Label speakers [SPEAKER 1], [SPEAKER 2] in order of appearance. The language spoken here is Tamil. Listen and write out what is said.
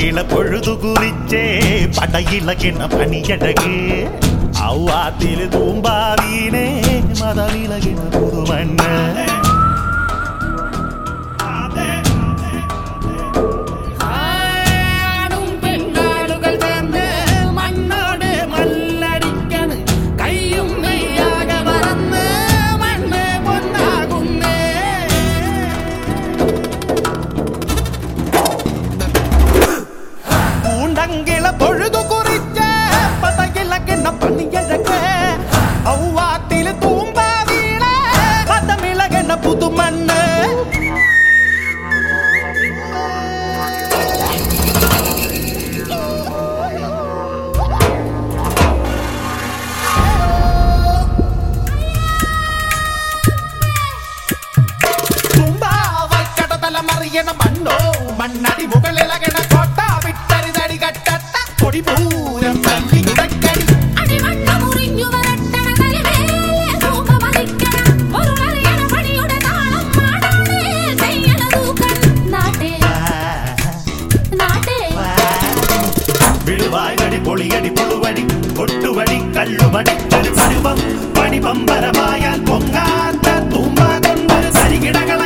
[SPEAKER 1] பூண்டங்கில பொழுது குறிச்சே படையில கிண்ண பணியழகு அவ்வாத்தில் தூம்பாவீனே மதவிலகின புதுமண்ண
[SPEAKER 2] ஆணும் பெண்ணாளுகள் சேர்ந்து மண்ணோடு மல்லடிக்கணு கையும் மெய்யாக மறந்து மண்ணு பொன்னாகுന്നേ
[SPEAKER 1] பூண்டங்கில பொழுது குறிச்ச படையில கிண்ண பணியழகு அவ்வாத்தில் தூம்பாவீனே மதவிலகின புதுமண்ண
[SPEAKER 2] തുമ്പാവക്കടതല മറിയണ മണ്ണോ മണ്ണടി മുകളിലകണ കോട്ട വിട്ടരിതടി കട്ടത്ത കൊടി പൂരം തല്ലി കിടക്കടി
[SPEAKER 3] അടിവണ്ണ മുറിഞ്ഞു വരട്ടണ കലിമേലെ സൂപമതിക്കണ പൊരുളറിയണ പണിയുടെ താളം മാടാണേ ചെയ്യണ തൂക്കൻ നാട്ടേ നാട്ടേ
[SPEAKER 1] വിടുവായടി പൊളിയടി പുളുവടി കൊട്ടുവടി കള്ളുവടി ചെറു പരുവം പണി പമ്പരമായാൽ പൊങ്ങാത്ത തുമ്പ കൊണ്ടൊരു സരികിടകള